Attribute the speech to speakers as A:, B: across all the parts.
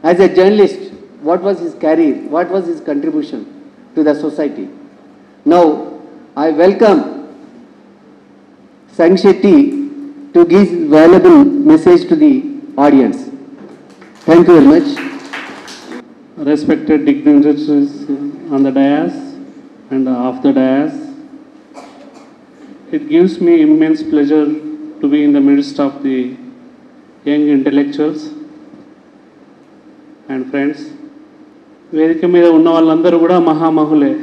A: As a journalist, what was his career? What was his contribution to the society? Now, I welcome Sang Shetty to give his valuable message to the audience. Thank you very much.
B: respected dignitaries on the dais and off the dais. It gives me immense pleasure to be in the midst of the young intellectuals and friends. వేదిక మీద ఉన్న వాళ్ళందరూ కూడా మహామహులే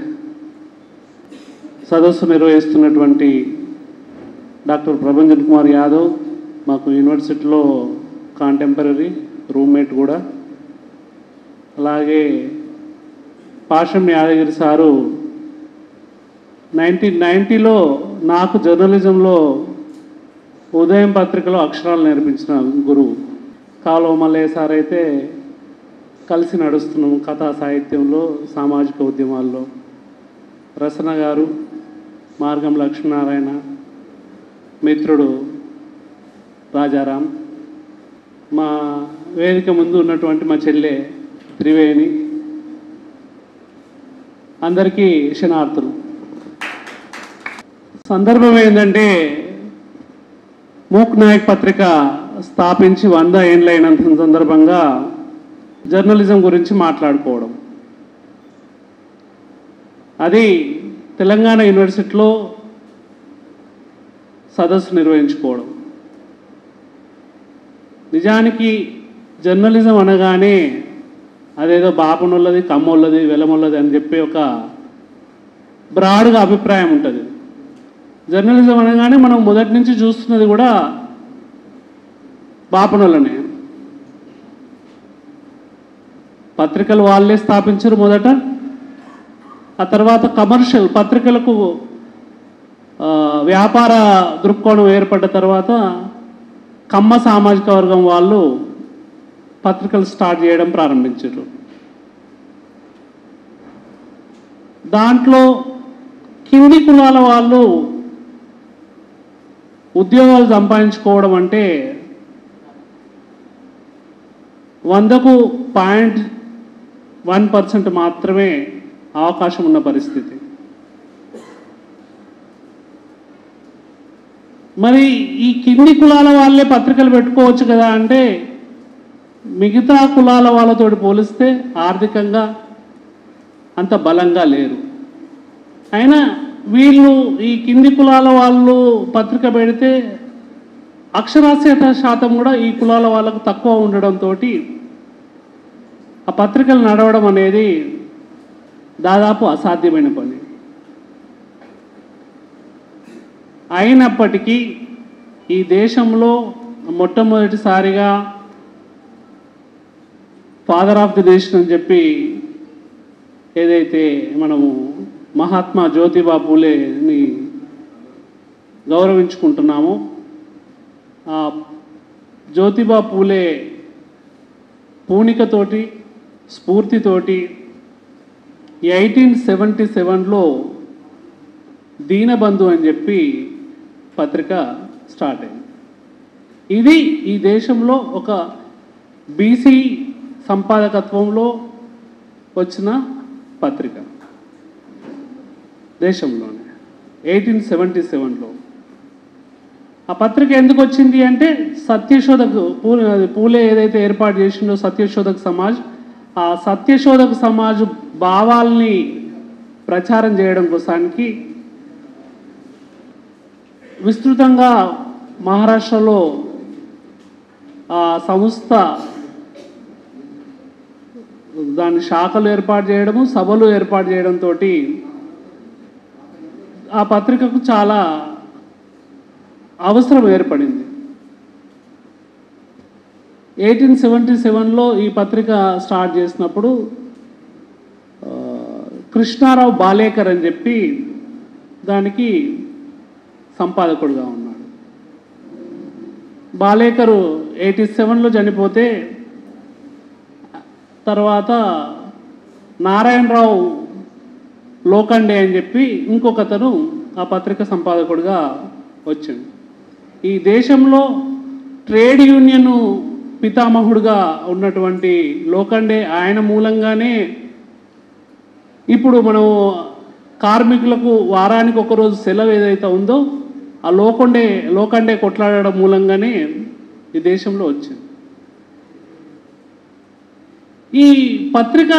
B: సదస్సు నిర్వహిస్తున్నటువంటి doctor Prabhanjan Kumar Yadav మాకు యూనివర్సిటీలో contemporary roommate కూడా అలాగే పాషం యాదగిరి సారు నైన్టీన్ నైంటీలో నాకు జర్నలిజంలో ఉదయం పత్రికలో అక్షరాలు నేర్పించిన గురువు కాలువ మల్లయ్య సార్ అయితే కలిసి నడుస్తున్నాము కథా సాహిత్యంలో సామాజిక ఉద్యమాల్లో రసన గారు మార్గం లక్ష్మీనారాయణ మిత్రుడు రాజారాం మా వేదిక ముందు ఉన్నటువంటి మా చెల్లె త్రివేణి అందరికీ క్షణార్థులు సందర్భం ఏంటంటే మూక్ నాయక్ పత్రిక స్థాపించి వంద ఏండ్లైనంత సందర్భంగా జర్నలిజం గురించి మాట్లాడుకోవడం అది తెలంగాణ యూనివర్సిటీలో సదస్సు నిర్వహించుకోవడం నిజానికి జర్నలిజం అనగానే అదేదో బాపనోళ్ళది కమ్మోళ్ళది వెలమోళ్ళది అని చెప్పి ఒక బ్రాడ్గా అభిప్రాయం ఉంటుంది జర్నలిజం అనగానే మనం మొదటి నుంచి చూస్తున్నది కూడా బాపనోళ్ళనే పత్రికలు వాళ్ళే స్థాపించరు మొదట ఆ తర్వాత కమర్షియల్ పత్రికలకు ఆ, వ్యాపార దృక్కోణం ఏర్పడ్డ తర్వాత కమ్మ సామాజిక వర్గం వాళ్ళు పత్రికలు స్టార్ట్ చేయడం ప్రారంభించారు దాంట్లో కింది కులాల వాళ్ళు ఉద్యోగాలు సంపాదించుకోవడం అంటే వందకు పాయింట్ వన్ పర్సెంట్ మాత్రమే అవకాశం ఉన్న పరిస్థితి మరి ఈ కింది కులాల వాళ్ళే పత్రికలు పెట్టుకోవచ్చు కదా అంటే మిగతా కులాల వాళ్ళతోటి పోలిస్తే ఆర్థికంగా అంత బలంగా లేరు అయినా వీళ్ళు ఈ కింది కులాల వాళ్ళు పత్రిక పెడితే అక్షరాస్యత శాతం కూడా ఈ కులాల వాళ్ళకు తక్కువ ఉండడంతో ఆ పత్రికలు నడవడం అనేది దాదాపు అసాధ్యమైన పని అయినప్పటికీ ఈ దేశంలో మొట్టమొదటిసారిగా ఫాదర్ ఆఫ్ ది నేషన్ అని చెప్పి ఏదైతే మనము మహాత్మా జ్యోతిబా పూలేని గౌరవించుకుంటున్నామో ఆ జ్యోతిబా పూలే పూనికతోటి స్ఫూర్తితోటి ఎయిటీన్ సెవెంటీ సెవెన్లో దీనబంధు అని చెప్పి పత్రిక స్టార్ట్ అయింది ఇది ఈ దేశంలో ఒక బీసీ సంపాదకత్వంలో వచ్చిన పత్రిక దేశంలోనే ఎయిటీన్ సెవెంటీ సెవెన్లో ఆ పత్రిక ఎందుకు వచ్చింది అంటే సత్యశోధక్ పూ పూలే ఏదైతే ఏర్పాటు చేసిండో సత్యశోధక్ సమాజ్ ఆ సత్యశోధక్ సమాజ్ భావాల్ని ప్రచారం చేయడం కోసానికి విస్తృతంగా మహారాష్ట్రలో ఆ సంస్థ దాని శాఖలు ఏర్పాటు చేయడము సభలు ఏర్పాటు చేయడంతో ఆ పత్రికకు చాలా అవసరం ఏర్పడింది ఎయిటీన్ సెవెంటీ సెవెన్లో ఈ పత్రిక స్టార్ట్ చేసినప్పుడు ఆ, కృష్ణారావు బాలేకర్ అని చెప్పి దానికి సంపాదకుడుగా ఉన్నాడు బాలేకరు ఎయిటీ సెవెన్లో చనిపోతే తర్వాత నారాయణరావు లోకండే అని చెప్పి ఇంకొకతను ఆ పత్రిక సంపాదకుడిగా వచ్చింది ఈ దేశంలో ట్రేడ్ యూనియన్ పితామహుడుగా ఉన్నటువంటి లోకండే ఆయన మూలంగానే ఇప్పుడు మనం కార్మికులకు వారానికి ఒకరోజు సెలవు ఏదైతే ఉందో ఆ లోకండే లోకండే కొట్లాడడం మూలంగానే ఈ దేశంలో వచ్చింది ఈ పత్రిక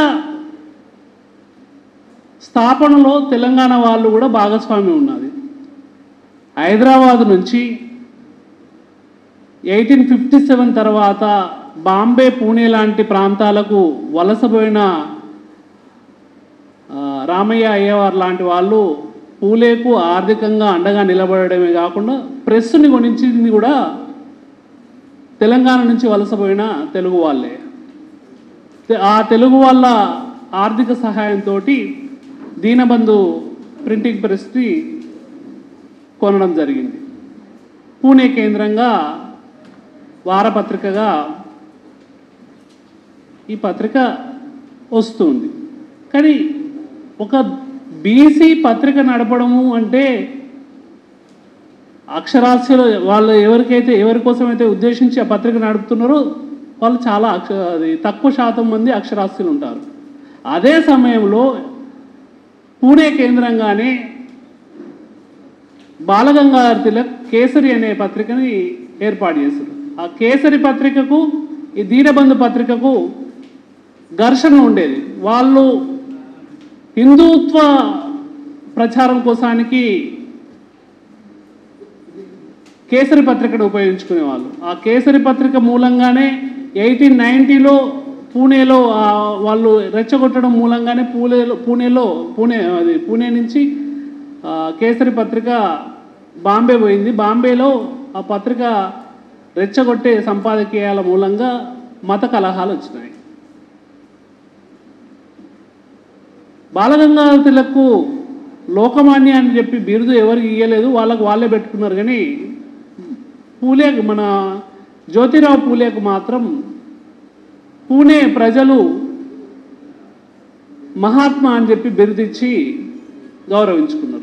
B: స్థాపనలో తెలంగాణ వాళ్ళు కూడా భాగస్వామ్యం ఉన్నది హైదరాబాద్ నుంచి ఎయిటీన్ ఫిఫ్టీ సెవెన్ తర్వాత బాంబే పూణే లాంటి ప్రాంతాలకు వలసపోయిన ఆ, రామయ్య అయ్యవారు లాంటి వాళ్ళు పూలేకు ఆర్థికంగా అండగా నిలబడమే కాకుండా ప్రెస్సుని కొనించింది కూడా తెలంగాణ నుంచి వలసపోయిన తెలుగు వాళ్ళే తె- ఆ తెలుగు వాళ్ళ ఆర్థిక సహాయంతో దీనబంధు ప్రింటింగ్ ప్రెస్ని కొనడం జరిగింది పూణే కేంద్రంగా వారపత్రికగా ఈ పత్రిక వస్తుంది కానీ ఒక బీసీ పత్రిక నడపడము అంటే అక్షరాస్యులు వాళ్ళు ఎవరికైతే ఎవరి కోసమైతే ఉద్దేశించి ఆ పత్రిక నడుపుతున్నారో వాళ్ళు చాలా అక్ష అది తక్కువ శాతం మంది అక్షరాస్యులు ఉంటారు అదే సమయంలో పూణే కేంద్రంగానే బాలగంగాధర్ తిలక్ కేసరి అనే పత్రికని ఏర్పాటు చేశారు ఆ కేసరి పత్రికకు ఈ దీనబంధు పత్రికకు ఘర్షణ ఉండేది వాళ్ళు హిందుత్వ ప్రచారం కోసానికి కేసరి పత్రికను ఉపయోగించుకునేవాళ్ళు ఆ కేసరి పత్రిక మూలంగానే ఎయిటీన్ నైంటీలో పూణేలో ఆ వాళ్ళు రెచ్చగొట్టడం మూలంగానే పూణేలో పూణేలో పూణే అది పూణే నుంచి ఆ, కేసరి పత్రిక బాంబే పోయింది బాంబేలో ఆ పత్రిక రెచ్చగొట్టే సంపాదకీయాల మూలంగా మత కలహాలు వచ్చినాయి బాలగంగాధర తిలక్కు లోకమాన్య అని చెప్పి బిరుదు ఎవరికి ఇయ్యలేదు వాళ్ళకు వాళ్ళే పెట్టుకున్నారు కానీ పూలే మన జ్యోతిరావు పూలేకు మాత్రం పూణే ప్రజలు మహాత్మా అని చెప్పి బిరుదిచ్చి గౌరవించుకున్నారు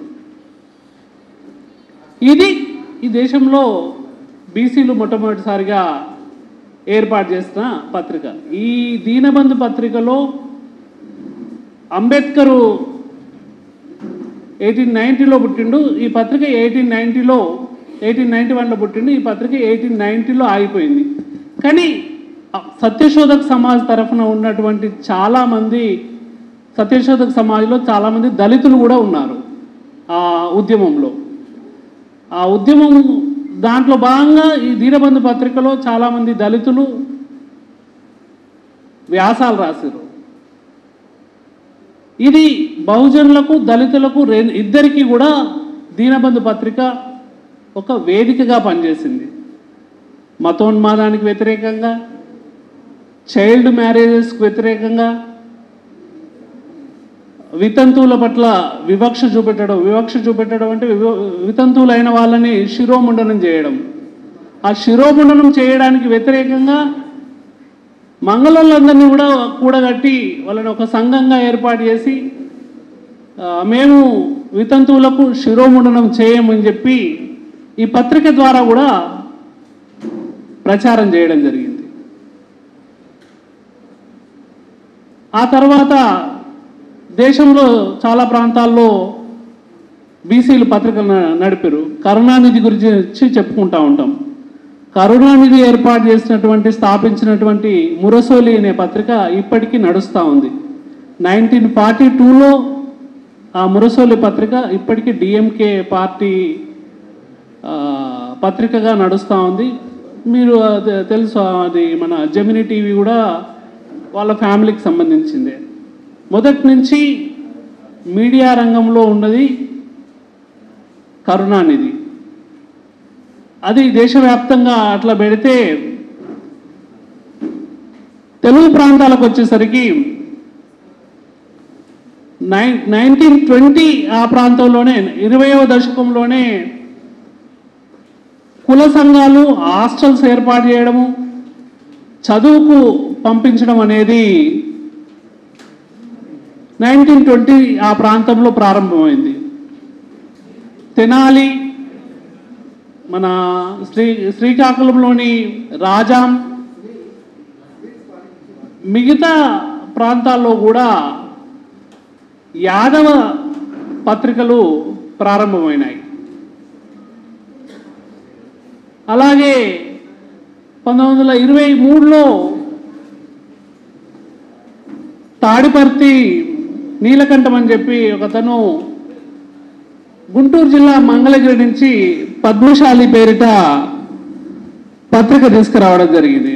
B: ఇది ఈ దేశంలో బీసీలు మొట్టమొదటిసారిగా ఏర్పాటు చేసిన పత్రిక ఈ దీనబంధు పత్రికలో అంబేద్కరు ఎయిటీన్ నైంటీలో పుట్టిండు ఈ పత్రిక ఎయిటీన్ నైంటీలో ఎయిటీన్ నైంటీ వన్లో పుట్టిండు ఈ పత్రిక ఎయిటీన్ నైంటీలో ఆగిపోయింది కానీ ఆ సత్యశోధక్ సమాజ్ తరఫున ఉన్నటువంటి చాలామంది సత్యశోధక్ సమాజ్లో చాలామంది దళితులు కూడా ఉన్నారు ఆ ఉద్యమంలో ఆ ఉద్యమం దాంట్లో భాగంగా ఈ దీనబంధు పత్రికలో చాలామంది దళితులు వ్యాసాలు రాశారు ఇది బహుజనులకు దళితులకు రె ఇద్దరికి కూడా దీనబంధు పత్రిక ఒక వేదికగా పనిచేసింది మతోన్మాదానికి వ్యతిరేకంగా చైల్డ్ మ్యారేజెస్కి వ్యతిరేకంగా వితంతువుల పట్ల వివక్ష చూపెట్టడం వివక్ష చూపెట్టడం అంటే వివ- వితంతువులైన వాళ్ళని శిరోముండనం చేయడం ఆ శిరోముండనం చేయడానికి వ్యతిరేకంగా మంగళోళ్ళందరినీ కూడా కూడగట్టి వాళ్ళని ఒక సంఘంగా ఏర్పాటు చేసి ఆ, మేము వితంతువులకు శిరోముండనం చేయమని చెప్పి ఈ పత్రిక ద్వారా కూడా ప్రచారం చేయడం జరిగింది ఆ తర్వాత దేశంలో చాలా ప్రాంతాల్లో బీసీలు పత్రికలు న- నడిపారు కరుణానిధి గురించి చెప్పుకుంటా ఉంటాం కరుణానిధి ఏర్పాటు చేసినటువంటి స్థాపించినటువంటి మురసోలి అనే పత్రిక ఇప్పటికీ నడుస్తూ ఉంది నైన్టీన్ ఫార్టీ టూలో ఆ మురసోలి పత్రిక ఇప్పటికీ డిఎంకే పార్టీ ఆ, పత్రికగా నడుస్తూ ఉంది మీరు అది తెలుసు అది మన జమిని టీవీ కూడా వాళ్ళ ఫ్యామిలీకి సంబంధించిందే మొదటి నుంచి మీడియా రంగంలో ఉన్నది కరుణానిధి అది దేశవ్యాప్తంగా అట్లా పెడితే తెలుగు ప్రాంతాలకు వచ్చేసరికి నైన్ నైన్టీన్ ట్వంటీ ఆ ప్రాంతంలోనే ఇరవయవ దశకంలోనే కుల సంఘాలు హాస్టల్స్ ఏర్పాటు చేయడము చదువుకు పంపించడం అనేది నైన్టీన్ ట్వంటీ ఆ ప్రాంతంలో ప్రారంభమైంది తెనాలి మన శ్రీ శ్రీకాకుళంలోని రాజాం మిగతా ప్రాంతాల్లో కూడా యాదవ పత్రికలు ప్రారంభమైనాయి అలాగే పంతొమ్మిది వందల ఇరవై మూడులో తాడిపర్తి నీలకంఠం అని చెప్పి ఒకతను గుంటూరు జిల్లా మంగళగిరి నుంచి పద్మశాలి పేరిట పత్రిక తీసుకురావడం జరిగింది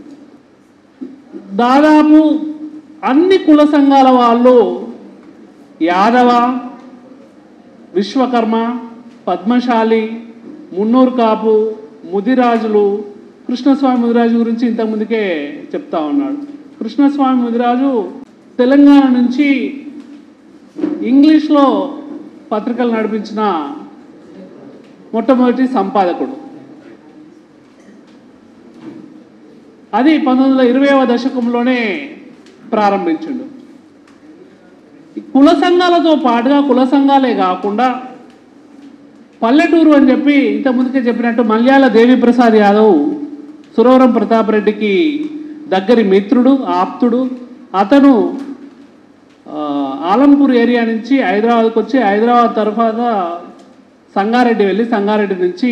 B: దాదాపు అన్ని కుల సంఘాల వాళ్ళు యాదవ విశ్వకర్మ పద్మశాలి మున్నూరు కాపు ముదిరాజులు కృష్ణస్వామి ముదిరాజు గురించి ఇంతకుముందుకే చెప్తా ఉన్నాడు కృష్ణస్వామి ముదిరాజు తెలంగాణ నుంచి ఇంగ్లీష్లో పత్రికలు నడిపించిన మొట్టమొదటి సంపాదకుడు అది పంతొమ్మిది వందల ఇరవైవ దశకంలోనే ప్రారంభించిండు ఈ కుల సంఘాలతో పాటుగా కుల సంఘాలే కాకుండా పల్లెటూరు అని చెప్పి ఇంతకుముందుకే చెప్పినట్టు మల్యాల దేవిప్రసాద్ యాదవ్ సురవరం ప్రతాప్ రెడ్డికి దగ్గరి మిత్రుడు ఆప్తుడు అతను ఆ, ఆలంపూర్ ఏరియా నుంచి హైదరాబాద్కి వచ్చి హైదరాబాద్ తర్వాత సంగారెడ్డి వెళ్ళి సంగారెడ్డి నుంచి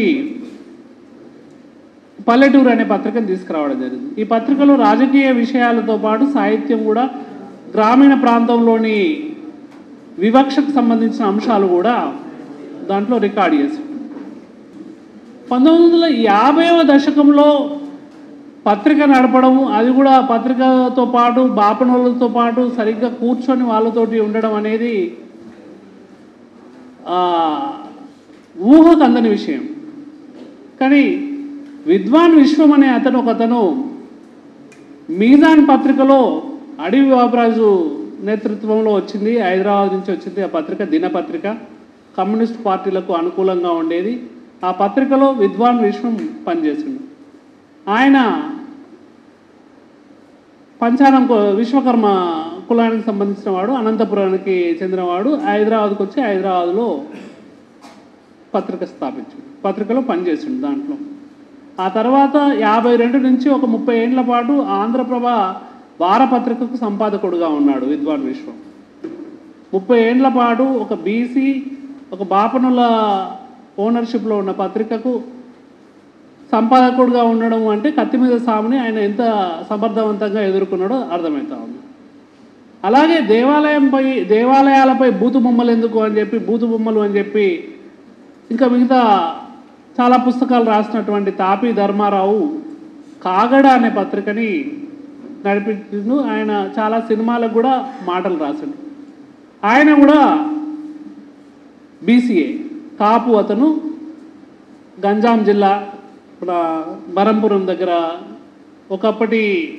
B: పల్లెటూరు అనే పత్రికను తీసుకురావడం జరిగింది ఈ పత్రికలో రాజకీయ విషయాలతో పాటు సాహిత్యం కూడా గ్రామీణ ప్రాంతంలోని వివక్షకు సంబంధించిన అంశాలు కూడా దాంట్లో రికార్డ్ చేసి పంతొమ్మిది వందల యాభైవ దశకంలో పత్రిక నడపడం అది కూడా పత్రికతో పాటు బాపనోళ్ళతో పాటు సరిగ్గా కూర్చొని వాళ్ళతోటి ఉండడం అనేది ఆ, ఊహకు అందని విషయం కానీ విద్వాన్ విశ్వం అనే అతను ఒక అతను మీజాన్ పత్రికలో అడవి బాబరాజు నేతృత్వంలో వచ్చింది హైదరాబాద్ నుంచి వచ్చింది ఆ పత్రిక దినపత్రిక కమ్యూనిస్ట్ పార్టీలకు అనుకూలంగా ఉండేది ఆ పత్రికలో విద్వాన్ విశ్వం పనిచేసిండు ఆయన పంచానం కు- విశ్వకర్మ కులానికి సంబంధించిన వాడు అనంతపురానికి చెందినవాడు హైదరాబాద్కి వచ్చి హైదరాబాద్లో పత్రిక స్థాపించాడు పత్రికలో పనిచేసిండు దాంట్లో ఆ తర్వాత యాభై రెండు నుంచి ఒక ముప్పై ఏండ్ల పాటు ఆంధ్రప్రభ వారపత్రికకు సంపాదకుడుగా ఉన్నాడు విద్వాన్ విశ్వం ముప్పై ఏండ్ల పాటు ఒక బీసీ ఒక బాపనుల ఓనర్షిప్లో ఉన్న పత్రికకు సంపాదకుడుగా ఉండడం అంటే కత్తి మీద సాముని ఆయన ఎంత సమర్థవంతంగా ఎదుర్కొన్నాడో అర్థమవుతా ఉంది అలాగే దేవాలయంపై దేవాలయాలపై బూతు బొమ్మలు ఎందుకు అని చెప్పి బూతు బొమ్మలు అని చెప్పి ఇంకా మిగతా చాలా పుస్తకాలు రాసినటువంటి తాపి ధర్మారావు కాగడ అనే పత్రికని నడిపించిండు ఆయన చాలా సినిమాలకు కూడా మాటలు రాసిండు ఆయన కూడా బీసీఏ కాపు అతను గంజాం జిల్లా ఇక్కడ బరంపురం దగ్గర ఒకప్పటి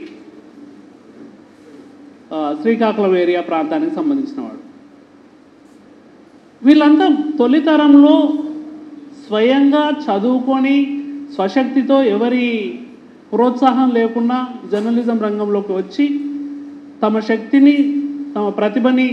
B: ఆ, శ్రీకాకుళం ఏరియా ప్రాంతానికి సంబంధించిన వాడు వీళ్ళంతా తొలితరంలో స్వయంగా చదువుకొని స్వశక్తితో ఎవరి ప్రోత్సాహం లేకుండా జర్నలిజం రంగంలోకి వచ్చి తమ శక్తిని తమ ప్రతిభని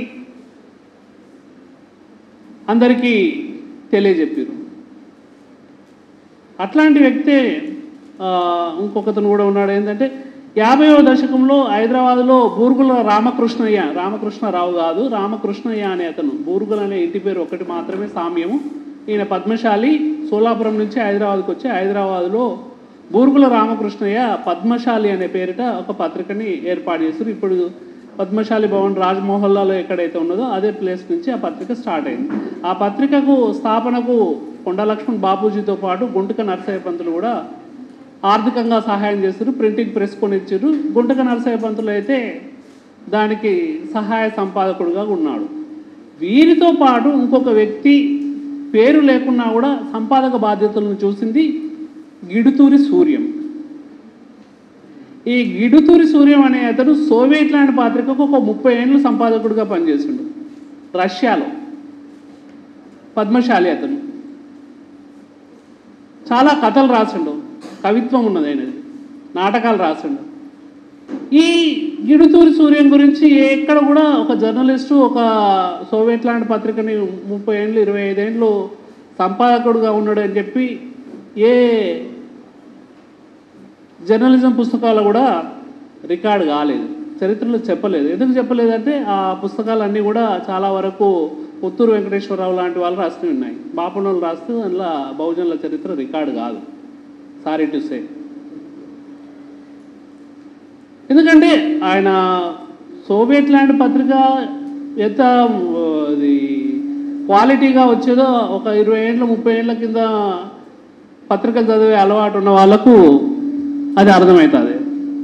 B: అందరికీ తెలియజెప్పారు అట్లాంటి వ్యక్తే ఆ, ఇంకొకతను కూడా ఉన్నాడు ఏంటంటే యాభైవ దశకంలో హైదరాబాద్లో బూరుగుల రామకృష్ణయ్య రామకృష్ణరావు కాదు రామకృష్ణయ్య అనే అతను బూరుగుల అనే ఇంటి పేరు ఒకటి మాత్రమే సామ్యము ఈయన పద్మశాలి సోలాపురం నుంచి హైదరాబాద్కి వచ్చి హైదరాబాద్లో బూరుగుల రామకృష్ణయ్య పద్మశాలి అనే పేరిట ఒక పత్రికని ఏర్పాటు చేశారు ఇప్పుడు పద్మశాలి భవన్ రాజ్మోహల్లాలో ఎక్కడైతే ఉన్నదో అదే ప్లేస్ నుంచి ఆ పత్రిక స్టార్ట్ అయింది ఆ పత్రికకు స్థాపనకు కొండ లక్ష్మణ్ బాపూజీతో పాటు గుంటుక నరసయ్య పంతులు కూడా ఆర్థికంగా సహాయం చేస్తారు ప్రింటింగ్ ప్రెస్ కొని ఇచ్చారు గుంటక నరసయ్య పంతులు అయితే దానికి సహాయ సంపాదకుడుగా ఉన్నాడు వీరితో పాటు ఇంకొక వ్యక్తి పేరు లేకున్నా కూడా సంపాదక బాధ్యతలను చూసింది గిడుతూరి సూర్యం ఈ గిడుతూరి సూర్యం అనే అతను సోవియట్ ల్యాండ్ పత్రికకు ఒక ముప్పై ఏళ్ళు సంపాదకుడిగా పనిచేసిండు రష్యాలో పద్మశాలి అతను చాలా కథలు రాసిండు కవిత్వం ఉన్నది ఆయనది నాటకాలు రాసిండు ఈ గిడుతూరి సూర్యం గురించి ఎక్కడ కూడా ఒక జర్నలిస్టు ఒక సోవియట్ ల్యాండ్ పత్రికని ముప్పై ఏళ్ళు ఇరవై ఐదేళ్ళు సంపాదకుడుగా ఉన్నాడు అని చెప్పి ఏ జర్నలిజం పుస్తకాలు కూడా రికార్డ్ కాలేదు చరిత్రలో చెప్పలేదు ఎందుకు చెప్పలేదంటే ఆ పుస్తకాలన్నీ కూడా చాలా వరకు పుత్తూరు వెంకటేశ్వరరావు లాంటి వాళ్ళు రాసి ఉన్నాయి బాపనోళ్ళు రాస్తూ అందులో బహుజనుల చరిత్ర రికార్డు కాదు సారీ టు సే ఎందుకంటే ఆయన సోవియట్ ల్యాండ్ పత్రిక ఎంత ఆ, అది క్వాలిటీగా వచ్చేదో ఒక ఇరవై ఏళ్ళ ముప్పై ఏళ్ళ కింద పత్రికలు చదివే అలవాటు ఉన్న వాళ్ళకు అది అర్థమవుతుంది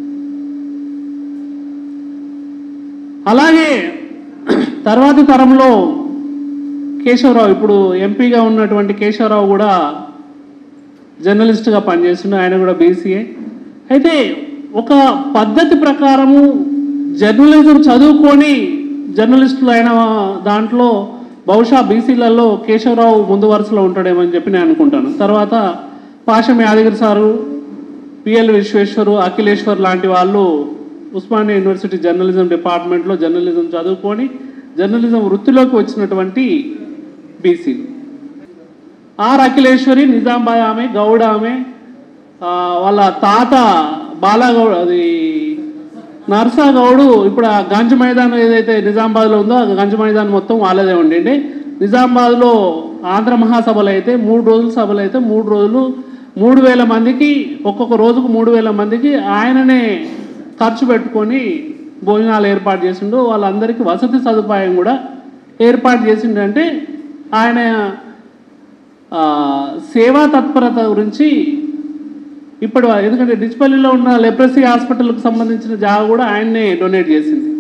B: అలాగే తర్వాతి తరంలో కేశవరావు ఇప్పుడు ఎంపీగా ఉన్నటువంటి కేశవరావు కూడా జర్నలిస్ట్గా పనిచేస్తుండే ఆయన కూడా బీసీఏ అయితే ఒక పద్ధతి ప్రకారము జర్నలిజం చదువుకొని జర్నలిస్టులు అయిన దాంట్లో బహుశా బీసీలలో కేశవరావు ముందు వరుసలో ఉంటాడేమని చెప్పి నేను అనుకుంటాను తర్వాత పాషం యాదగిరి సారు పిఎల్ విశ్వేశ్వరు అఖిలేశ్వర్ లాంటి వాళ్ళు ఉస్మానియా యూనివర్సిటీ జర్నలిజం డిపార్ట్మెంట్లో జర్నలిజం చదువుకొని జర్నలిజం వృత్తిలోకి వచ్చినటువంటి బీసీలు ఆర్ అఖిలేశ్వరి నిజాంబాద్ ఆమె గౌడ ఆమె ఆ, వాళ్ళ తాత బాలాగౌడ్ అది నర్సా గౌడు ఇప్పుడు ఆ గంజ్ మైదానం ఏదైతే నిజామాబాద్లో ఉందో ఆ గంజ్ మైదానం మొత్తం వాళ్ళదే ఉండండి నిజామాబాద్లో ఆంధ్ర మహాసభలు అయితే మూడు రోజుల సభలు అయితే మూడు రోజులు మూడు వేల మందికి ఒక్కొక్క రోజుకు మూడు వేల మందికి ఆయననే ఖర్చు పెట్టుకొని భోజనాలు ఏర్పాటు చేసిండు వాళ్ళందరికీ వసతి సదుపాయం కూడా ఏర్పాటు చేసిండంటే ఆయన ఆ, సేవా తత్పరత గురించి ఇప్పుడు ఎందుకంటే డిచ్పల్లిలో ఉన్న లెప్రసీ హాస్పిటల్కి సంబంధించిన జాగా కూడా ఆయన్నే డొనేట్ చేసింది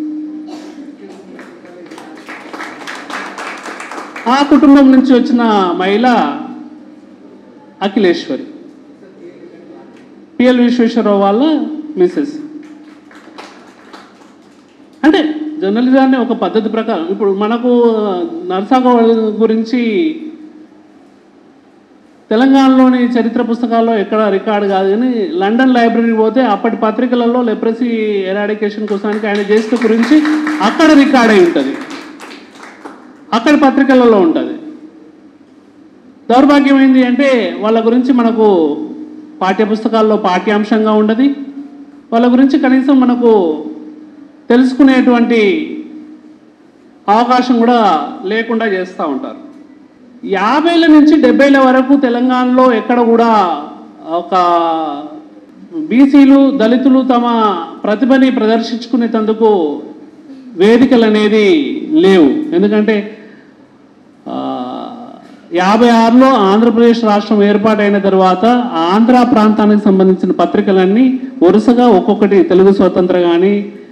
B: ఆ కుటుంబం నుంచి వచ్చిన మహిళ అఖిలేశ్వరి పిఎల్ విశ్వేశ్వరరావు వాళ్ళ మిసెస్ అంటే జర్నలిజాన్ని ఒక పద్ధతి ప్రకారం ఇప్పుడు మనకు నర్సాగౌ గురించి తెలంగాణలోని చరిత్ర పుస్తకాల్లో ఎక్కడ రికార్డు కాదు కానీ లండన్ లైబ్రరీ పోతే అప్పటి పత్రికలలో లెప్రసీ ఎరాడికేషన్ కోసానికి ఆయన చేసిన గురించి అక్కడ రికార్డ్ అయి ఉంటుంది అక్కడి పత్రికలలో ఉంటుంది దౌర్భాగ్యం ఏంటి అంటే వాళ్ళ గురించి మనకు పాఠ్యపుస్తకాల్లో పాఠ్యాంశంగా ఉండదు వాళ్ళ గురించి కనీసం మనకు తెలుసుకునేటువంటి అవకాశం కూడా లేకుండా చేస్తూ ఉంటారు యాభైల నుంచి డెబ్బైల వరకు తెలంగాణలో ఎక్కడ కూడా ఒక బీసీలు దళితులు తమ ప్రతిభని ప్రదర్శించుకునేటందుకు వేదికలు అనేది లేవు ఎందుకంటే ఆ, యాభై ఆరులో ఆంధ్రప్రదేశ్ రాష్ట్రం ఏర్పాటైన తర్వాత ఆంధ్ర ప్రాంతానికి సంబంధించిన పత్రికలన్నీ వరుసగా ఒక్కొక్కటి తెలుగు స్వతంత్ర కానీ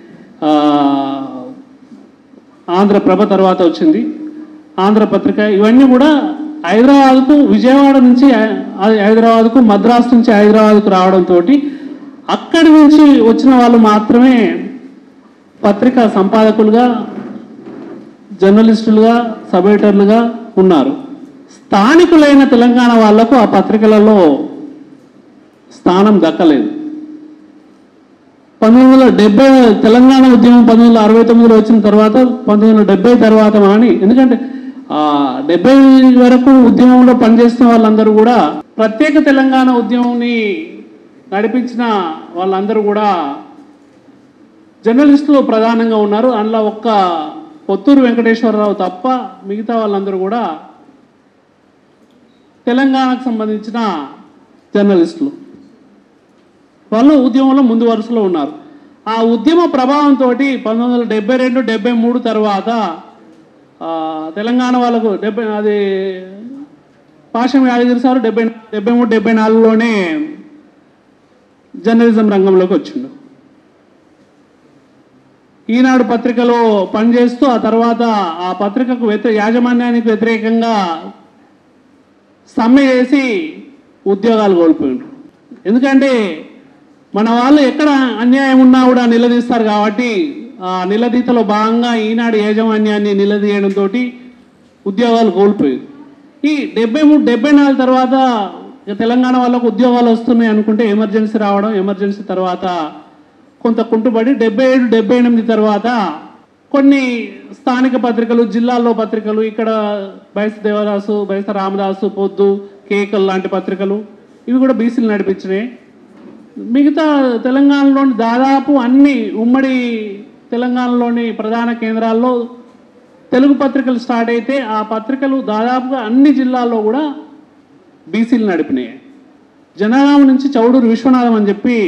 B: ఆంధ్రప్రభ తర్వాత వచ్చింది ఆంధ్రపత్రిక ఇవన్నీ కూడా హైదరాబాద్కు విజయవాడ నుంచి హై- హైదరాబాద్కు మద్రాసు నుంచి హైదరాబాద్కు రావడంతో అక్కడి నుంచి వచ్చిన వాళ్ళు మాత్రమే పత్రికా సంపాదకులుగా జర్నలిస్టులుగా సబ్ ఎడిటర్లుగా ఉన్నారు స్థానికులైన తెలంగాణ వాళ్లకు ఆ పత్రికలలో స్థానం దక్కలేదు పంతొమ్మిది వందల డెబ్బై తెలంగాణ ఉద్యమం పంతొమ్మిది వందల అరవై తొమ్మిదిలో వచ్చిన తర్వాత పంతొమ్మిది వందల డెబ్బై తర్వాత అని ఎందుకంటే ఆ డెబ్బై వరకు ఉద్యమంలో పనిచేస్తున్న వాళ్ళందరూ కూడా ప్రత్యేక తెలంగాణ ఉద్యమంని నడిపించిన వాళ్ళందరూ కూడా జర్నలిస్టులు ప్రధానంగా ఉన్నారు అందులో ఒక్క పొత్తూరు వెంకటేశ్వరరావు తప్ప మిగతా వాళ్ళందరూ కూడా తెలంగాణకు సంబంధించిన జర్నలిస్టులు వాళ్ళు ఉద్యమంలో ముందు వరుసలో ఉన్నారు ఆ ఉద్యమ ప్రభావంతో పంతొమ్మిది వందల డెబ్బై రెండు డెబ్బై మూడు తర్వాత ఆ, తెలంగాణ వాళ్ళకు డెబ్బై అది పాషం యాదగిరి సార్ డెబ్బై డెబ్బై మూడు డెబ్బై నాలుగులోనే జర్నలిజం రంగంలోకి వచ్చిండు ఈనాడు పత్రికలో పనిచేస్తూ ఆ తర్వాత ఆ పత్రికకు వ్యతిరే యాజమాన్యానికి వ్యతిరేకంగా సమ్మె చేసి ఉద్యోగాలు కోల్పోయిండ్రు ఎందుకంటే మన వాళ్ళు ఎక్కడ అన్యాయం ఉన్నా కూడా నిలదీస్తారు కాబట్టి ఆ నిలదీతలో భాగంగా ఈనాడు యాజమాన్యాన్ని నిలదీయడంతో ఉద్యోగాలు కోల్పోయారు ఈ డెబ్బై మూడు డెబ్బై నాలుగు తర్వాత ఇక తెలంగాణ వాళ్ళకు ఉద్యోగాలు వస్తున్నాయి అనుకుంటే ఎమర్జెన్సీ రావడం ఎమర్జెన్సీ తర్వాత కొంత కుంటుబడి డెబ్బై ఏడు డెబ్బై ఎనిమిది తర్వాత కొన్ని స్థానిక పత్రికలు జిల్లాల్లో పత్రికలు ఇక్కడ బైస దేవదాసు బైస రామదాసు పొద్దు కేకల్ లాంటి పత్రికలు ఇవి కూడా బీసీలు నడిపించినాయి మిగతా తెలంగాణలోని దాదాపు అన్ని ఉమ్మడి తెలంగాణలోని ప్రధాన కేంద్రాల్లో తెలుగు పత్రికలు స్టార్ట్ అయితే ఆ పత్రికలు దాదాపుగా అన్ని జిల్లాల్లో కూడా బీసీలు నడిపినాయి జనగామ నుంచి చౌడూరు విశ్వనాథం అని చెప్పి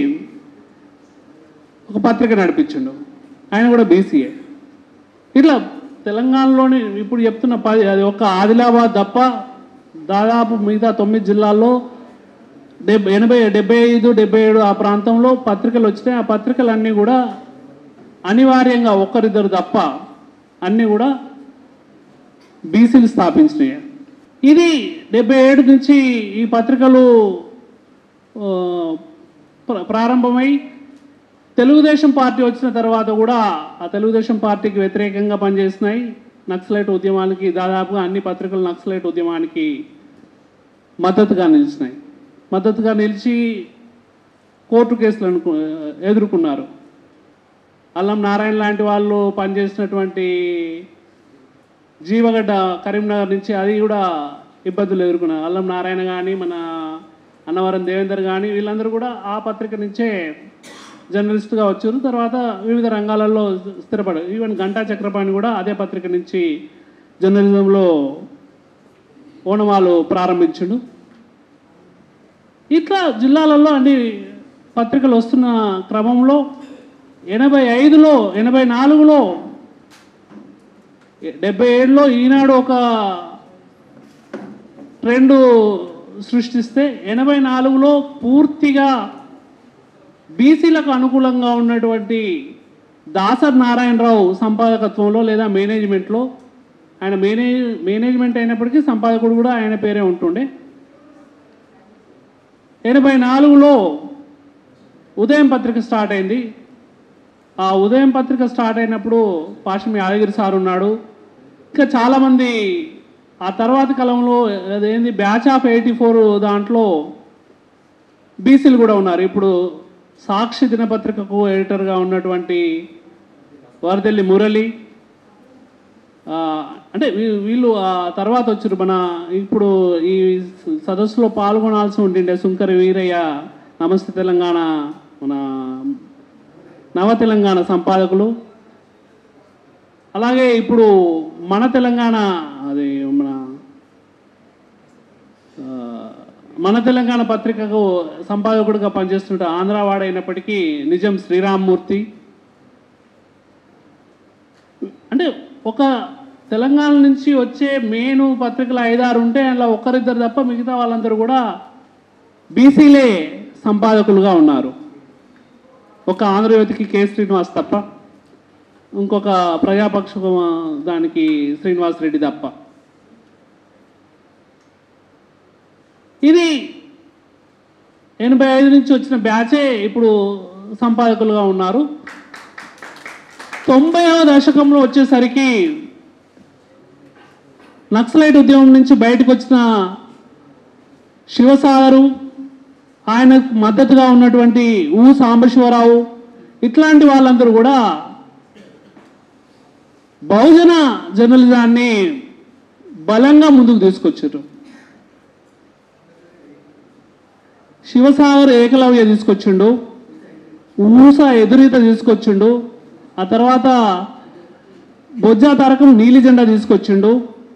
B: ఒక పత్రిక నడిపించిండు ఆయన కూడా బీసీఏ ఇట్లా తెలంగాణలోని ఇప్పుడు చెప్తున్న పది అది ఒక ఆదిలాబాద్ తప్ప దాదాపు మిగతా తొమ్మిది జిల్లాల్లో డెబ్బై ఎనభై డెబ్బై ఐదు డెబ్బై ఏడు ఆ ప్రాంతంలో పత్రికలు వచ్చినాయి ఆ పత్రికలన్నీ కూడా అనివార్యంగా ఒక్కరిద్దరు తప్ప అన్నీ కూడా బీసీలు స్థాపించినాయి ఇది డెబ్బై ఏడు నుంచి ఈ పత్రికలు ఆ, ప్ర- ప్రారంభమై తెలుగుదేశం పార్టీ వచ్చిన తర్వాత కూడా ఆ తెలుగుదేశం పార్టీకి వ్యతిరేకంగా పనిచేసినాయి నక్సలైట్ ఉద్యమానికి దాదాపుగా అన్ని పత్రికలు నక్సలైట్ ఉద్యమానికి మద్దతుగా నిలిచినాయి మద్దతుగా నిలిచి కోర్టు కేసులను కు- ఎదుర్కొన్నారు అల్లం నారాయణ లాంటి వాళ్ళు పనిచేసినటువంటి జీవగడ్డ కరీంనగర్ నుంచి అది కూడా ఇబ్బందులు ఎదుర్కొన్నారు అల్లం నారాయణ కానీ మన అన్నవరం దేవేందర్ కానీ వీళ్ళందరూ కూడా ఆ పత్రిక నుంచే జర్నలిస్ట్గా వచ్చారు తర్వాత వివిధ రంగాలలో స్థిరపడారు ఈవెన్ గంటా చక్రపాణి కూడా అదే పత్రిక నుంచి జర్నలిజంలో ఓనమాలు ప్రారంభించుడు ఇట్లా జిల్లాలలో అన్ని పత్రికలు వస్తున్న క్రమంలో ఎనభై ఐదులో ఎనభై నాలుగులో డెబ్బై ఏడులో ఈనాడు ఒక ట్రెండ్ సృష్టిస్తే ఎనభై నాలుగులో పూర్తిగా బీసీలకు అనుకూలంగా ఉన్నటువంటి దాసర్ నారాయణరావు సంపాదకత్వంలో లేదా మేనేజ్మెంట్లో ఆయన మేనేజ్ మేనేజ్మెంట్ అయినప్పటికీ సంపాదకుడు కూడా ఆయన పేరే ఉంటుండే ఎనభై నాలుగులో ఉదయం పత్రిక స్టార్ట్ అయింది ఆ ఉదయం పత్రిక స్టార్ట్ అయినప్పుడు పాషం యాదగిరి సార్ ఉన్నాడు ఇంకా చాలామంది ఆ తర్వాతి కాలంలో అదేంది బ్యాచ్ ఆఫ్ ఎయిటీ ఫోర్ దాంట్లో బీసీలు కూడా ఉన్నారు ఇప్పుడు సాక్షి దినపత్రికకు ఎడిటర్గా ఉన్నటువంటి వరదల్లి మురళి ఆ, అంటే వీ- వీళ్ళు ఆ తర్వాత వచ్చారు మన ఇప్పుడు ఈ సదస్సులో పాల్గొనాల్సి ఉండిండే సుంకరి వీరయ్య నమస్తే తెలంగాణ మన నవ తెలంగాణ సంపాదకులు అలాగే ఇప్పుడు మన తెలంగాణ అది మన ఆ, మన తెలంగాణ పత్రికకు సంపాదకుడిగా పనిచేస్తుంటే ఆంధ్రావాడ అయినప్పటికీ నిజం శ్రీరామ్మూర్తి అంటే ఒక తెలంగాణ నుంచి వచ్చే మెయిన్ పత్రికలు ఐదారు ఉంటే అలా ఒక్కరిద్దరు తప్ప మిగతా వాళ్ళందరూ కూడా బీసీలే సంపాదకులుగా ఉన్నారు ఒక ఆంధ్రజ్యోతికి కె శ్రీనివాస్ తప్ప ఇంకొక ప్రజాపక్ష దానికి శ్రీనివాస్ రెడ్డి తప్ప ఇది ఎనభై ఐదు నుంచి వచ్చిన బ్యాచే ఇప్పుడు సంపాదకులుగా ఉన్నారు తొంభైవ దశకంలో వచ్చేసరికి నక్సలైట్ ఉద్యమం నుంచి బయటకు వచ్చిన శివసాగరు ఆయనకు మద్దతుగా ఉన్నటువంటి ఊ సాంబశివరావు ఇట్లాంటి వాళ్ళందరూ కూడా బహుజన జర్నలిజాన్ని బలంగా ముందుకు తీసుకొచ్చారు శివసాగర్ ఏకలవ్య తీసుకొచ్చిండు ఊస ఎదురీత తీసుకొచ్చిండు ఆ తర్వాత బొజ్జా తారకం నీలి జెండా తీసుకొచ్చిండు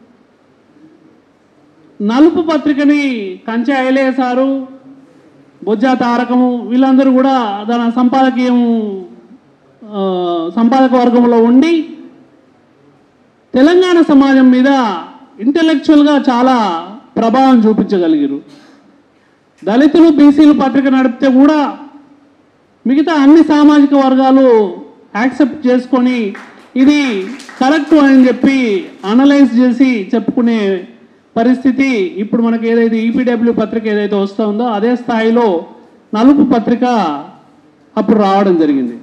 B: నలుపు పత్రికని కంచె ఐలే సారు బొజ్జా తారకము వీళ్ళందరూ కూడా దాని సంపాదకీయం ఆ, సంపాదక వర్గంలో ఉండి తెలంగాణ సమాజం మీద ఇంటలెక్చువల్గా చాలా ప్రభావం చూపించగలిగారు దళితులు బీసీలు పత్రిక నడిపితే కూడా మిగతా అన్ని సామాజిక వర్గాలు యాక్సెప్ట్ చేసుకొని ఇది కరెక్ట్ అని చెప్పి అనలైజ్ చేసి చెప్పుకునే పరిస్థితి ఇప్పుడు మనకి ఏదైతే ఈపీడబ్ల్యూ పత్రిక ఏదైతే వస్తుందో అదే స్థాయిలో నలుపు పత్రిక అప్పుడు రావడం జరిగింది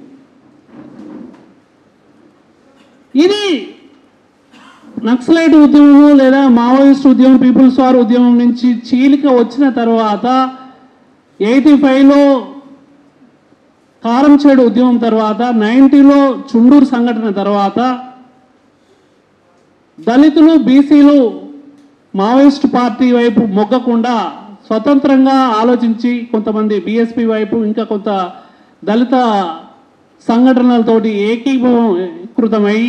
B: ఇది నక్సలైట్ ఉద్యమం లేదా మావోయిస్ట్ ఉద్యమం పీపుల్స్ వార్ ఉద్యమం నుంచి చీలిక వచ్చిన తర్వాత ఎయిటీ ఫైవ్లో కారంచేడు ఉద్యమం తర్వాత నైంటీలో చుండూరు సంఘటన తర్వాత దళితులు బీసీలు మావోయిస్ట్ పార్టీ వైపు మొగ్గకుండా స్వతంత్రంగా ఆలోచించి కొంతమంది బీఎస్పీ వైపు ఇంకా కొంత దళిత సంఘటనలతోటి ఏకీభూతమై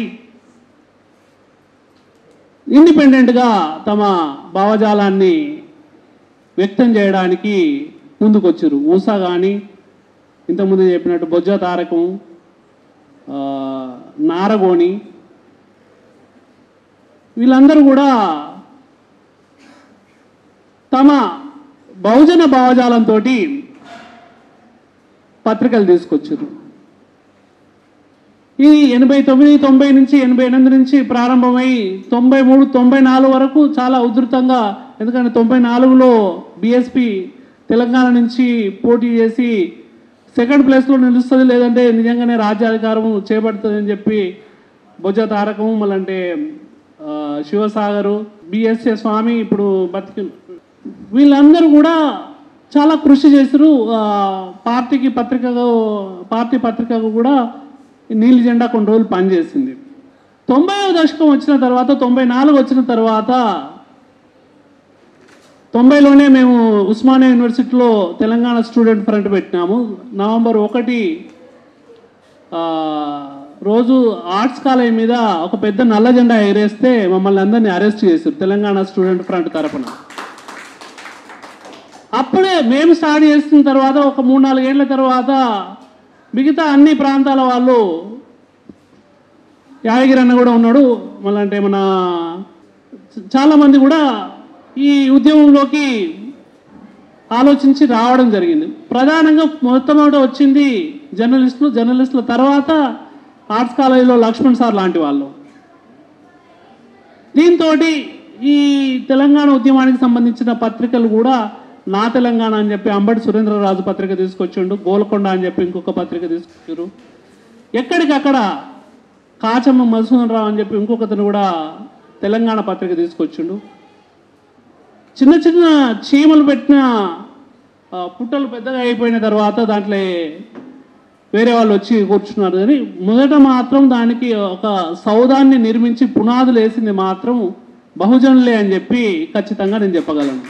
B: ఇండిపెండెంట్గా తమ భావజాలాన్ని వ్యక్తం చేయడానికి ముందుకొచ్చారు ఊసా కానీ ఇంతకుముందు చెప్పినట్టు బొజ్జ తారకం ఆ, నారగోణి వీళ్ళందరూ కూడా తమ బహుజన భావజాలంతో పత్రికలు తీసుకొచ్చారు ఇది ఎనభై తొమ్మిది తొంభై నుంచి ఎనభై ఎనిమిది నుంచి ప్రారంభమై తొంభై మూడు తొంభై నాలుగు వరకు చాలా ఉధృతంగా ఎందుకంటే తొంభై నాలుగులో బిఎస్పి తెలంగాణ నుంచి పోటీ చేసి సెకండ్ ప్లేస్లో నిలుస్తుంది లేదంటే నిజంగానే రాజ్యాధికారం చేపడుతుంది అని చెప్పి బొజ్జ తారకము మళ్ళంటే ఆ, శివసాగరు బిఎస్ఏ స్వామి ఇప్పుడు బతికి వీళ్ళందరూ కూడా చాలా కృషి చేశారు ఆ, పార్టీకి పత్రికగా పార్టీ పత్రికకు కూడా నీలి జెండా కొన్ని రోజులు పనిచేసింది తొంభైవ దశకం వచ్చిన తర్వాత తొంభై నాలుగు వచ్చిన తర్వాత తొంభైలోనే మేము ఉస్మానియా యూనివర్సిటీలో తెలంగాణ స్టూడెంట్ ఫ్రంట్ పెట్టినాము నవంబర్ ఒకటి ఆ, రోజు ఆర్ట్స్ కాలేజ్ మీద ఒక పెద్ద నల్ల జెండా ఎగరేస్తే మమ్మల్ని అందరినీ అరెస్ట్ చేశారు తెలంగాణ స్టూడెంట్ ఫ్రంట్ తరపున అప్పుడే మేము స్టార్ట్ చేసిన తర్వాత ఒక మూడు నాలుగేళ్ల తర్వాత మిగతా అన్ని ప్రాంతాల వాళ్ళు యాదగిరి అన్న కూడా ఉన్నాడు మళ్ళీ అంటే మన చాలా మంది కూడా ఈ ఉద్యమంలోకి ఆలోచించి రావడం జరిగింది ప్రధానంగా మొట్టమొదట వచ్చింది జర్నలిస్టులు జర్నలిస్టుల తర్వాత ఆర్ట్స్ కాలేజీలో లక్ష్మణ్ సార్ లాంటి వాళ్ళు దీంతో ఈ తెలంగాణ ఉద్యమానికి సంబంధించిన పత్రికలు కూడా నా తెలంగాణ అని చెప్పి అంబటి సురేంద్రరాజు పత్రిక తీసుకొచ్చిండు గోల్కొండ అని చెప్పి ఇంకొక పత్రిక తీసుకొచ్చారు ఎక్కడికక్కడ కాచమ్మ మధుసూదన్ రావు అని చెప్పి ఇంకొకతను కూడా తెలంగాణ పత్రిక తీసుకొచ్చిండు చిన్న చిన్న చీమలు పెట్టిన ఆ, పుట్టలు పెద్దగా అయిపోయిన తర్వాత దాంట్లో వేరే వాళ్ళు వచ్చి కూర్చున్నారు కానీ మొదట మాత్రం దానికి ఒక సౌదాన్ని నిర్మించి పునాదులు వేసింది మాత్రం బహుజనులే అని చెప్పి ఖచ్చితంగా నేను చెప్పగలను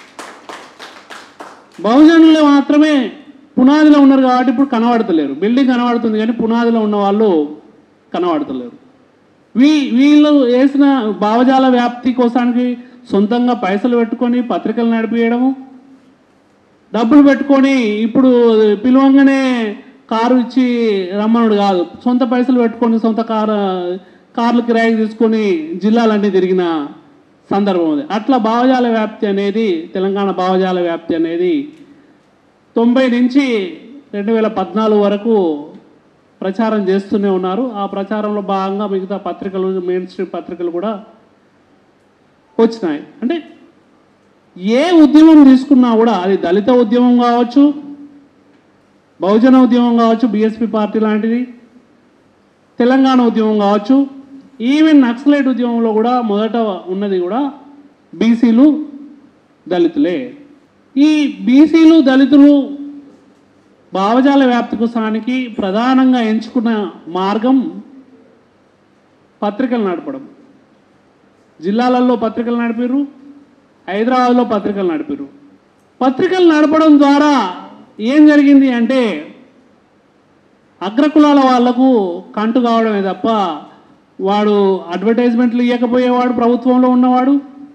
B: బహుజనులే మాత్రమే పునాదిలో ఉన్నారు కాబట్టి ఇప్పుడు కనబడతలేరు బిల్డింగ్ కనబడుతుంది కానీ పునాదిలో ఉన్న వాళ్ళు కనబడతలేరు వీ వీళ్ళు వేసిన భావజాల వ్యాప్తి కోసానికి సొంతంగా పైసలు పెట్టుకొని పత్రికలు నడిపియడము డబ్బులు పెట్టుకొని ఇప్పుడు పిలవంగానే కారు ఇచ్చి రమ్మనుడు కాదు సొంత పైసలు పెట్టుకొని సొంత కారు కార్లు కిరాయికి తీసుకొని జిల్లాలన్నీ తిరిగిన సందర్భం అది అట్లా భావజాల వ్యాప్తి అనేది తెలంగాణ భావజాల వ్యాప్తి అనేది తొంభై నుంచి రెండు వేల పద్నాలుగు వరకు ప్రచారం చేస్తూనే ఉన్నారు ఆ ప్రచారంలో భాగంగా మిగతా పత్రికలు మెయిన్ స్ట్రీమ్ పత్రికలు కూడా వచ్చినాయి అంటే ఏ ఉద్యమం తీసుకున్నా కూడా అది దళిత ఉద్యమం కావచ్చు బహుజన ఉద్యమం కావచ్చు బీఎస్పీ పార్టీ లాంటిది తెలంగాణ ఉద్యమం కావచ్చు ఈవెన్ నక్సలైట్ ఉద్యమంలో కూడా మొదట ఉన్నది కూడా బీసీలు దళితులే ఈ బీసీలు దళితులు భావజాల వ్యాప్తి కోసానికి ప్రధానంగా ఎంచుకున్న మార్గం పత్రికలు నడపడం జిల్లాలలో పత్రికలు నడిపారు హైదరాబాద్లో పత్రికలు నడిపారు పత్రికలు నడపడం ద్వారా ఏం జరిగింది అంటే అగ్రకులాల వాళ్లకు కంటు కావడమే తప్ప వాడు అడ్వర్టైజ్మెంట్లు ఇవ్వకపోయేవాడు ప్రభుత్వంలో ఉన్నవాడు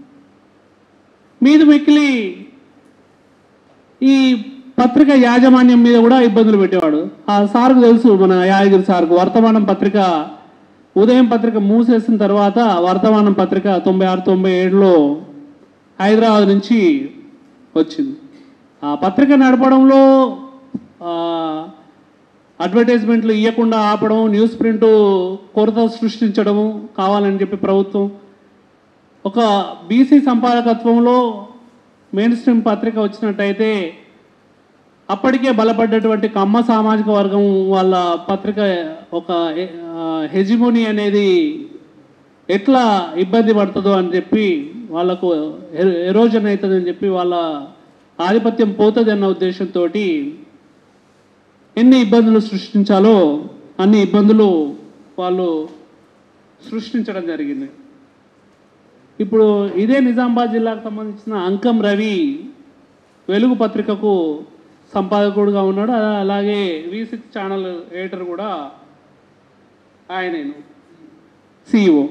B: మీది మిక్కిలి ఈ పత్రిక యాజమాన్యం మీద కూడా ఇబ్బందులు పెట్టేవాడు ఆ సార్కు తెలుసు మన యాదగిరి సార్కు వర్తమానం పత్రిక ఉదయం పత్రిక మూసేసిన తర్వాత వర్తమానం పత్రిక తొంభై ఆరు తొంభై ఏడులో హైదరాబాద్ నుంచి వచ్చింది ఆ పత్రిక నడపడంలో ఆ, అడ్వర్టైజ్మెంట్లు ఇవ్వకుండా ఆపడం న్యూస్ ప్రింట్ కొరత సృష్టించడము కావాలని చెప్పి ప్రభుత్వం ఒక బీసీ సంపాదకత్వంలో మెయిన్ స్ట్రీమ్ పత్రిక వచ్చినట్టయితే అప్పటికే బలపడ్డటువంటి కమ్మ సామాజిక వర్గం వాళ్ళ పత్రిక ఒక హెజిమోని అనేది ఎట్లా ఇబ్బంది పడుతుందో అని చెప్పి వాళ్ళకు ఎరోజన్ అవుతుంది అని చెప్పి వాళ్ళ ఆధిపత్యం పోతుంది అన్న ఉద్దేశంతో ఎన్ని ఇబ్బందులు సృష్టించాలో అన్ని ఇబ్బందులు వాళ్ళు సృష్టించడం జరిగింది ఇప్పుడు ఇదే నిజామాబాద్ జిల్లాకు సంబంధించిన అంకం రవి వెలుగు పత్రికకు సంపాదకుడుగా ఉన్నాడు అలా- అలాగే వి సిక్స్ ఛానల్ ఎడిటర్ కూడా ఆయనేను సిఇఓ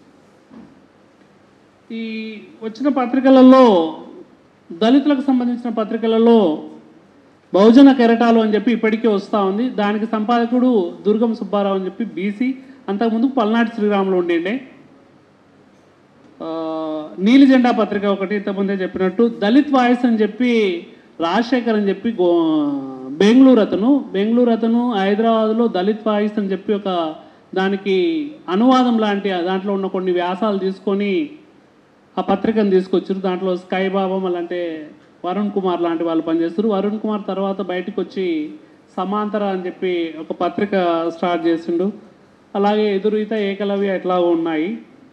B: ఈ వచ్చిన పత్రికలలో దళితులకు సంబంధించిన పత్రికలలో బహుజన కెరటాలు అని చెప్పి ఇప్పటికే వస్తూ ఉంది దానికి సంపాదకుడు దుర్గం సుబ్బారావు అని చెప్పి బీసీ అంతకుముందు పల్నాటి శ్రీరాములు ఉండిండే ఆ, నీలి జెండా పత్రిక ఒకటి ఇంతకుముందే చెప్పినట్టు దళిత్ వాయిస్ అని చెప్పి రాజశేఖర్ అని చెప్పి గో బెంగళూరు అతను బెంగళూరు అతను హైదరాబాద్లో దళిత్ వాయిస్ అని చెప్పి ఒక దానికి అనువాదం లాంటి దాంట్లో ఉన్న కొన్ని వ్యాసాలు తీసుకొని ఆ పత్రికను తీసుకొచ్చారు దాంట్లో స్కై బాబా అంటే వరుణ్ కుమార్ లాంటి వాళ్ళు పనిచేస్తారు వరుణ్ కుమార్ తర్వాత బయటకు వచ్చి సమాంతర అని చెప్పి ఒక పత్రిక స్టార్ట్ చేసిండు అలాగే ఎదురీత ఏకలవ్య ఎట్లా ఉన్నాయి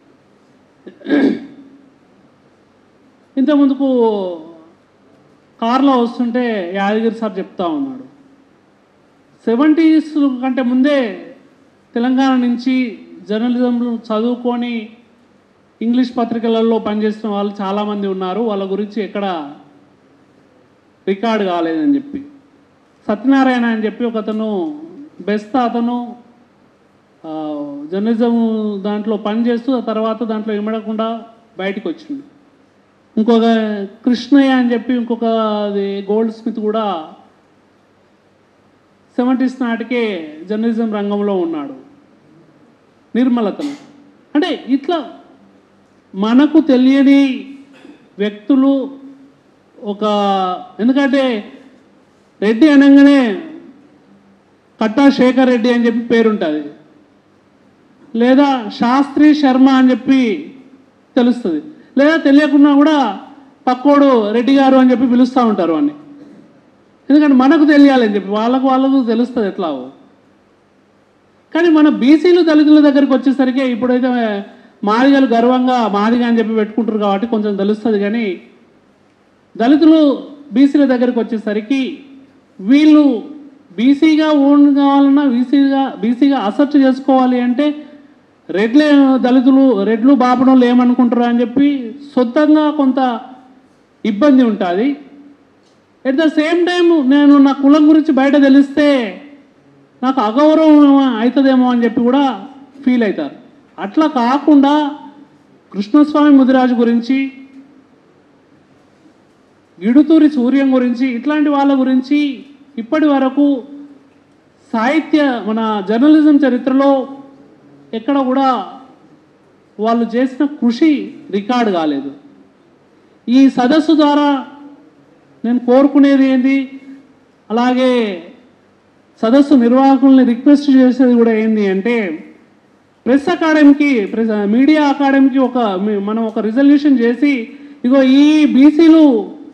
B: ఇంత ముందుకు కార్లో వస్తుంటే యాదగిరి సార్ చెప్తా ఉన్నాడు సెవెంటీస్ కంటే ముందే తెలంగాణ నుంచి జర్నలిజం చదువుకొని ఇంగ్లీష్ పత్రికలలో పనిచేసిన వాళ్ళు చాలామంది ఉన్నారు వాళ్ళ గురించి ఎక్కడ రికార్డ్ కాలేదని చెప్పి సత్యనారాయణ అని చెప్పి ఒక అతను బెస్ట్ అతను ఆ, జర్నలిజం దాంట్లో పనిచేస్తూ ఆ తర్వాత దాంట్లో ఇమ్మడకుండా బయటకు వచ్చిండు ఇంకొక కృష్ణయ్య అని చెప్పి ఇంకొక అది గోల్డ్ స్మిత్ కూడా సెవెంటీస్ నాటికే జర్నలిజం రంగంలో ఉన్నాడు నిర్మలతను అంటే ఇట్లా మనకు తెలియని వ్యక్తులు ఒక ఎందుకంటే రెడ్డి అనగానే కట్టా శేఖర్ రెడ్డి అని చెప్పి పేరుంటుంది లేదా శాస్త్రి శర్మ అని చెప్పి తెలుస్తుంది లేదా తెలియకుండా కూడా పక్కోడు రెడ్డి గారు అని చెప్పి పిలుస్తూ ఉంటారు వాడిని ఎందుకంటే మనకు తెలియాలి అని చెప్పి వాళ్ళకు వాళ్ళకు తెలుస్తుంది ఎట్లా కానీ మన బీసీలు దళితుల దగ్గరికి వచ్చేసరికి ఇప్పుడైతే మాదిగలు గర్వంగా మాదిగా అని చెప్పి పెట్టుకుంటారు కాబట్టి కొంచెం తెలుస్తుంది కానీ దళితులు బీసీల దగ్గరికి వచ్చేసరికి వీళ్ళు బీసీగా ఓన్ కావాలన్నా బీసీగా బీసీగా అసెప్ట్ చేసుకోవాలి అంటే రెడ్లే దళితులు రెడ్లు బాపనోళ్ళు ఏమనుకుంటారు అని చెప్పి సొంతంగా కొంత ఇబ్బంది ఉంటుంది ఎట్ ద సేమ్ టైం నేను నా కులం గురించి బయట తెలిస్తే నాకు అగౌరవం అవుతుందేమో అని చెప్పి కూడా ఫీల్ అవుతారు అట్లా కాకుండా కృష్ణస్వామి ముదిరాజు గురించి గిడుతూరి సూర్యం గురించి ఇట్లాంటి వాళ్ళ గురించి ఇప్పటి వరకు సాహిత్య మన జర్నలిజం చరిత్రలో ఎక్కడ కూడా వాళ్ళు చేసిన కృషి రికార్డ్ కాలేదు ఈ సదస్సు ద్వారా నేను కోరుకునేది ఏంది అలాగే సదస్సు నిర్వాహకుల్ని రిక్వెస్ట్ చేసేది కూడా ఏంది అంటే ప్రెస్ అకాడమీకి ప్రెస్ మీడియా అకాడమీకి ఒక మీ- మనం ఒక రిజల్యూషన్ చేసి ఇగో ఈ బీసీలు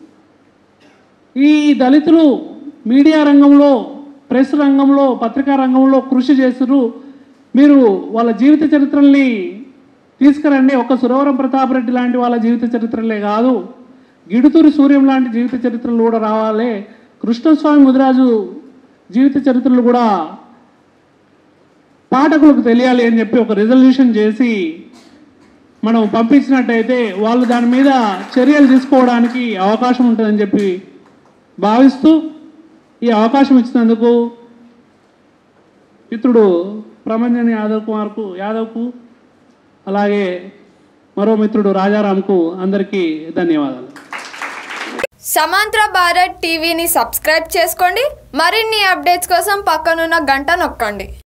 B: ఈ దళితులు మీడియా రంగంలో ప్రెస్ రంగంలో పత్రికా రంగంలో కృషి చేస్తున్నారు మీరు వాళ్ళ జీవిత చరిత్రల్ని తీసుకురండి ఒక సురవరం ప్రతాప్ రెడ్డి లాంటి వాళ్ళ జీవిత చరిత్రలే కాదు గిడుతూరి సూర్యం లాంటి జీవిత చరిత్రలు కూడా రావాలి కృష్ణస్వామి ముదిరాజు జీవిత చరిత్రలు కూడా పాఠకులకు తెలియాలి అని చెప్పి ఒక రిజల్యూషన్ చేసి మనం పంపించినట్టయితే వాళ్ళు దాని మీద చర్యలు తీసుకోవడానికి అవకాశం ఉంటుందని చెప్పి భావిస్తూ ఈ అవకాశం ఇచ్చినందుకు మిత్రుడు ప్రమంజన్ యాదవ్ కుమార్కు యాదవ్కు అలాగే మరో మిత్రుడు రాజారాంకు అందరికీ ధన్యవాదాలు
C: సమాంతర భారత్ టీవీని సబ్స్క్రైబ్ చేసుకోండి మరిన్ని అప్డేట్స్ కోసం పక్కనున్న గంట నొక్కండి